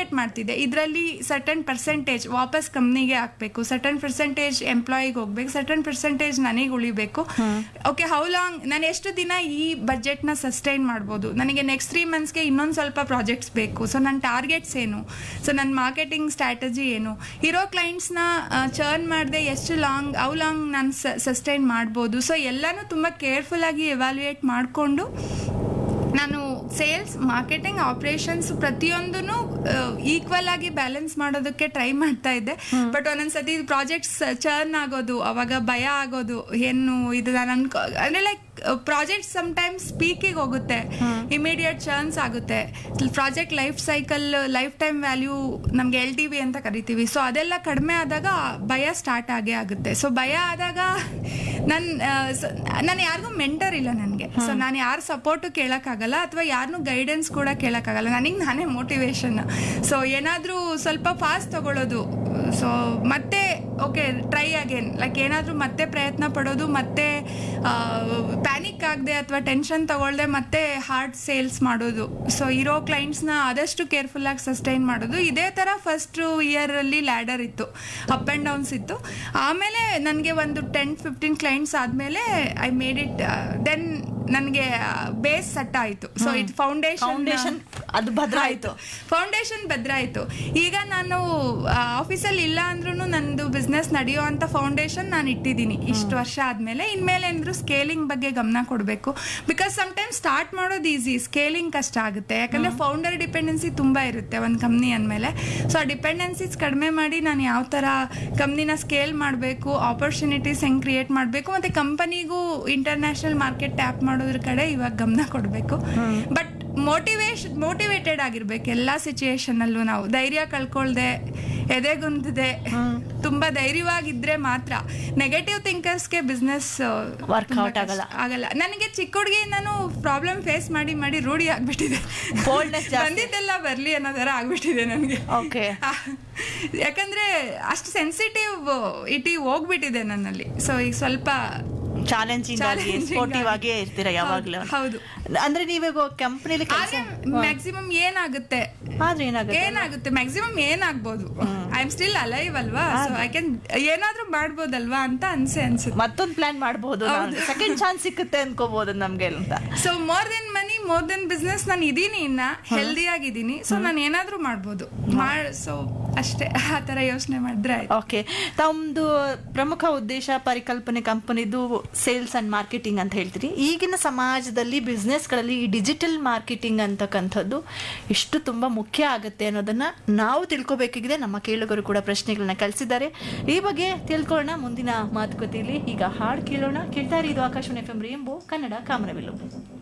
Calculate ಮಾಡ್ತಿದ್ದೆ ಇದರಲ್ಲಿ certain percentage ವಾಪಸ್ ಕಂಪ್ನಿಗೆ ಹಾಕ್ಬೇಕು ಸರ್ಟನ್ ಪರ್ಸೆಂಟೇಜ್ ಎಂಪ್ಲಾಯಿಗೆ ಹೋಗ್ಬೇಕು ಸರ್ಟನ್ ಪರ್ಸೆಂಟೇಜ್ ನನಗೆ ಉಳಿಬೇಕು ಓಕೆ ಹೌ ಲಾಂಗ್ ನಾನು ಎಷ್ಟು ದಿನ ಈ ಬಜೆಟ್ನ ಸಸ್ಟೈನ್ ಮಾಡ್ಬೋದು ನನಗೆ ನೆಕ್ಸ್ಟ್ ತ್ರೀ ಮಂತ್ಸ್ಗೆ ಇನ್ನೊಂದು ಸ್ವಲ್ಪ ಪ್ರಾಜೆಕ್ಟ್ಸ್ ಬೇಕು ಸೊ ನನ್ನ ಟಾರ್ಗೆಟ್ಸ್ ಏನು ಸೊ ನನ್ನ ಮಾರ್ಕೆಟಿಂಗ್ ಸ್ಟ್ರಾಟಜಿ ಏನು ಇರೋ ಕ್ಲೈಂಟ್ಸ್ನ ಚರ್ನ್ ಮಾಡದೆ ಎಷ್ಟು ಲಾಂಗ್ ಹೌ ಲಾಂಗ್ ನಾನು ಸಸ್ಟೈನ್ ಮಾಡ್ಬೋದು ಸೊ ಎಲ್ಲನೂ ತುಂಬ ಕೇರ್ಫುಲ್ಲಾಗಿ ಎವ್ಯಾಲ್ಯೂಯೇಟ್ ಮಾಡಿಕೊಂಡು ನಾನು ಸೇಲ್ಸ್ ಮಾರ್ಕೆಟಿಂಗ್ ಆಪರೇಷನ್ಸ್ ಪ್ರತಿಯೊಂದೂ ಈಕ್ವಲ್ ಆಗಿ ಬ್ಯಾಲೆನ್ಸ್ ಮಾಡೋದಕ್ಕೆ ಟ್ರೈ ಮಾಡ್ತಾ ಇದ್ದೆ ಬಟ್ ಒಂದೊಂದ್ಸತಿ ಪ್ರಾಜೆಕ್ಟ್ಸ್ ಚರ್ನ್ ಆಗೋದು ಅವಾಗ ಭಯ ಆಗೋದು ಏನು ಇದು ನಾನು ಅನ್ಕೋ ಅಂದ್ರೆ ಲೈಕ್ ಪ್ರಾಜೆಕ್ಟ್ ಟೈಮ್ಸ್ ಪೀಕಿಗೆ ಹೋಗುತ್ತೆ ಇಮಿಡಿಯೇಟ್ ಚರ್ನ್ಸ್ ಆಗುತ್ತೆ project life cycle life time value ನಮ್ಗೆ ಎಲ್ ಟಿ ವಿ ಅಂತ ಕರಿತೀವಿ ಸೊ ಅದೆಲ್ಲ ಕಡಿಮೆ ಆದಾಗ ಭಯ ಸ್ಟಾರ್ಟ್ ಆಗೇ ಆಗುತ್ತೆ ಸೊ ಭಯ ಆದಾಗ ನನ್ನ ನಾನು ಯಾರಿಗೂ ಮೆಂಟರ್ ಇಲ್ಲ ನನಗೆ ಸೊ ನಾನು ಯಾರ ಸಪೋರ್ಟು ಕೇಳೋಕ್ಕಾಗಲ್ಲ ಅಥವಾ ಯಾರನ್ನೂ ಗೈಡೆನ್ಸ್ ಕೂಡ ಕೇಳೋಕ್ಕಾಗಲ್ಲ ನನಗೆ ನಾನೇ ಮೋಟಿವೇಶನ್ ಸೊ ಏನಾದರೂ ಸ್ವಲ್ಪ ಫಾಸ್ಟ್ ತಗೊಳ್ಳೋದು ಸೊ ಮತ್ತೆ ಓಕೆ ಟ್ರೈ ಅಗೇನ್ ಲೈಕ್ ಏನಾದರೂ ಮತ್ತೆ ಪ್ರಯತ್ನ ಪಡೋದು ಮತ್ತೆ ಪ್ಯಾನಿಕ್ ಆಗದೆ ಅಥವಾ ಟೆನ್ಷನ್ ತಗೊಳ್ದೆ ಮತ್ತೆ ಹಾರ್ಡ್ ಸೇಲ್ಸ್ ಮಾಡೋದು ಸೊ ಇರೋ ಕ್ಲೈಂಟ್ಸ್ನ ಆದಷ್ಟು ಕೇರ್ಫುಲ್ಲಾಗಿ ಸಸ್ಟೈನ್ ಮಾಡೋದು ಇದೇ ಥರ ಫಸ್ಟ್ ಇಯರಲ್ಲಿ ಲ್ಯಾಡರ್ ಇತ್ತು ಅಪ್ ಆ್ಯಂಡ್ ಡೌನ್ಸ್ ಇತ್ತು ಆಮೇಲೆ ನನಗೆ ಒಂದು ಟೆನ್ ಫಿಫ್ಟೀನ್ ಕ್ಲೈಂಟ್ಸ್ ಆದಮೇಲೆ ಐ ಮೇಡ್ ಇಟ್ ದೆನ್ ನನಗೆ ಬೇಸ್ ಸೆಟ್ ಆಯಿತು ಸೊ ಇದು ಫೌಂಡೇಶನ್ ಫೌಂಡೇಶನ್ ಅದು ಭದ್ರ ಆಯ್ತು ಫೌಂಡೇಶನ್ ಭದ್ರ ಆಯಿತು ಈಗ ನಾನು ಆಫೀಸಲ್ಲಿ ಇಲ್ಲ ಅಂದ್ರೂ ನಂದು ಬಿಸ್ನೆಸ್ ನಡೆಯೋ ಅಂತ ಫೌಂಡೇಶನ್ ನಾನು ಇಟ್ಟಿದ್ದೀನಿ ಇಷ್ಟು ವರ್ಷ ಆದಮೇಲೆ ಇನ್ಮೇಲೆ ಏನಾದ್ರು ಸ್ಕೇಲಿಂಗ್ ಬಗ್ಗೆ ಗಮನ ಕೊಡಬೇಕು ಬಿಕಾಸ್ ಸಮ್ಟೈಮ್ ಸ್ಟಾರ್ಟ್ ಮಾಡೋದು ಈಸಿ ಸ್ಕೇಲಿಂಗ್ ಕಷ್ಟ ಆಗುತ್ತೆ ಯಾಕಂದ್ರೆ ಫೌಂಡರ್ ಡಿಪೆಂಡೆನ್ಸಿ ತುಂಬ ಇರುತ್ತೆ ಒಂದು ಕಂಪ್ನಿ ಅಂದಮೇಲೆ ಸೊ ಆ ಡಿಪೆಂಡೆನ್ಸೀಸ್ ಕಡಿಮೆ ಮಾಡಿ ನಾನು ಯಾವ ಥರ ಕಂಪ್ನಿನ ಸ್ಕೇಲ್ ಮಾಡಬೇಕು ಆಪರ್ಚುನಿಟೀಸ್ ಹೆಂಗೆ ಕ್ರಿಯೇಟ್ ಮಾಡಬೇಕು ಮತ್ತು ಕಂಪನಿಗೂ ಇಂಟರ್ನ್ಯಾಷನಲ್ ಮಾರ್ಕೆಟ್ ಟ್ಯಾಪ್ ಮಾಡೋದ್ರ ಕಡೆ ಇವಾಗ ಗಮನ ಕೊಡಬೇಕು ಬಟ್ ಮೋಟಿವೇಶನ್ ಮೋಟಿವೇಟೆಡ್ ಆಗಿರ್ಬೇಕು ಎಲ್ಲ ಸಿಚುಯೇಷನ್ ಅಲ್ಲೂ ನಾವು ಧೈರ್ಯ ಕಳ್ಕೊಳ್ದೆ ಎದೆಗುಂದದೆ ತುಂಬಾ ಧೈರ್ಯವಾಗಿದ್ರೆ ಮಾತ್ರ ನೆಗೆಟಿವ್ ಥಿಂಕರ್ಸ್ಗೆ ಬಿಸ್ನೆಸ್ Workout ಆಗಲ್ಲ. ಆಗಲ್ಲ ನನಗೆ ಚಿಕ್ಕ ಹುಡುಗಿಯಿಂದನೂ ಪ್ರಾಬ್ಲಮ್ ಫೇಸ್ ಮಾಡಿ ಮಾಡಿ ರೂಢಿ ಆಗ್ಬಿಟ್ಟಿದೆ Boldness ಜಾಸ್ತಿ. ಬಂದಿದ್ದೆಲ್ಲ ಬರ್ಲಿ ಅನ್ನೋ ಥರ ಆಗ್ಬಿಟ್ಟಿದೆ ನನಗೆ ಓಕೆ ಯಾಕಂದ್ರೆ ಅಷ್ಟು ಸೆನ್ಸಿಟಿವ್ ಇಟಿ ಹೋಗ್ಬಿಟ್ಟಿದೆ ನನ್ನಲ್ಲಿ ಸೊ ಈಗ ಸ್ವಲ್ಪ ಚಾಲೆಂಜಿಂಗ್ ಆಗಿ Challenging ಸ್ಪೋರ್ಟಿವ್ ಆಗಿ. ಆಗೇ ಇರ್ತೀರಾ ಯಾವಾಗ್ಲೂ ಹೌದು. ಅಂದ್ರೆ ನೀವೀಗ ಕಂಪನಿಲಿ ಕೆಲಸ ಆದ್ರೆ ಮ್ಯಾಕ್ಸಿಮಮ್ ಏನಾಗುತ್ತೆ ಆದ್ರೆ ಏನಾಗುತ್ತೆ ಏನಾಗುತ್ತೆ ಮ್ಯಾಕ್ಸಿಮಮ್ ಏನಾಗ್ಬೋದು ಐ ಆಮ್ ಸ್ಟಿಲ್ ಅಲೈವ್ ಅಲ್ವಾ ಸೊ ಐ ಕ್ಯಾನ್ ಏನಾದ್ರೂ ಮಾಡ್ಬೋದಲ್ವಾ ಅಂತ ಅನ್ಸೆ ಅನ್ಸುತ್ತೆ ಮತ್ತೊಂದು ಪ್ಲಾನ್ ಮಾಡಬಹುದು ಸೆಕೆಂಡ್ ಚಾನ್ಸ್ ಸಿಕ್ಕುತ್ತೆ ಅನ್ಕೋಬಹುದು ನಮ್ಗೆ ಅಂತ so more than money more than business ನಾನು ಇದೀನಿ ಇನ್ನ ಹೆಲ್ದಿ ಆಗಿದ್ದೀನಿ ಸೊ ನಾನು ಏನಾದ್ರೂ ಮಾಡ್ಬೋದು ಮಾಡ್ ಸೊ ಅಷ್ಟೇ ಆ ತರ ಯೋಚನೆ ಮಾಡಿದ್ರೆ ಆಯ್ತು ಓಕೆ ತಮ್ಮದು ಪ್ರಮುಖ ಉದ್ದೇಶ ಪರಿಕಲ್ಪನೆ ಕಂಪನಿದು ಸೇಲ್ಸ್ ಅಂಡ್ ಮಾರ್ಕೆಟಿಂಗ್ ಅಂತ ಹೇಳ್ತೀರಿ ಈಗಿನ ಸಮಾಜದಲ್ಲಿ ಬಿಸ್ನೆಸ್ಗಳಲ್ಲಿ ಈ ಡಿಜಿಟಲ್ ಮಾರ್ಕೆಟಿಂಗ್ ಅಂತಕ್ಕಂಥದ್ದು ಎಷ್ಟು ತುಂಬಾ ಮುಖ್ಯ ಆಗುತ್ತೆ ಅನ್ನೋದನ್ನ ನಾವು ತಿಳ್ಕೊಬೇಕಾಗಿದೆ ನಮ್ಮ ಕೇಳುಗರು ಕೂಡ ಪ್ರಶ್ನೆಗಳನ್ನ ಕಳಿಸಿದ್ದಾರೆ ಈ ಬಗ್ಗೆ ತಿಳ್ಕೊಳ್ಳೋಣ ಮುಂದಿನ ಮಾತುಕತೆಯಲ್ಲಿ ಈಗ ಹಾಡು ಕೇಳೋಣ ಕೇಳ್ತಾರೆ ಇದು Akashvani F M rainbow Kannada ಕಾಮನಬಿಲ್ಲು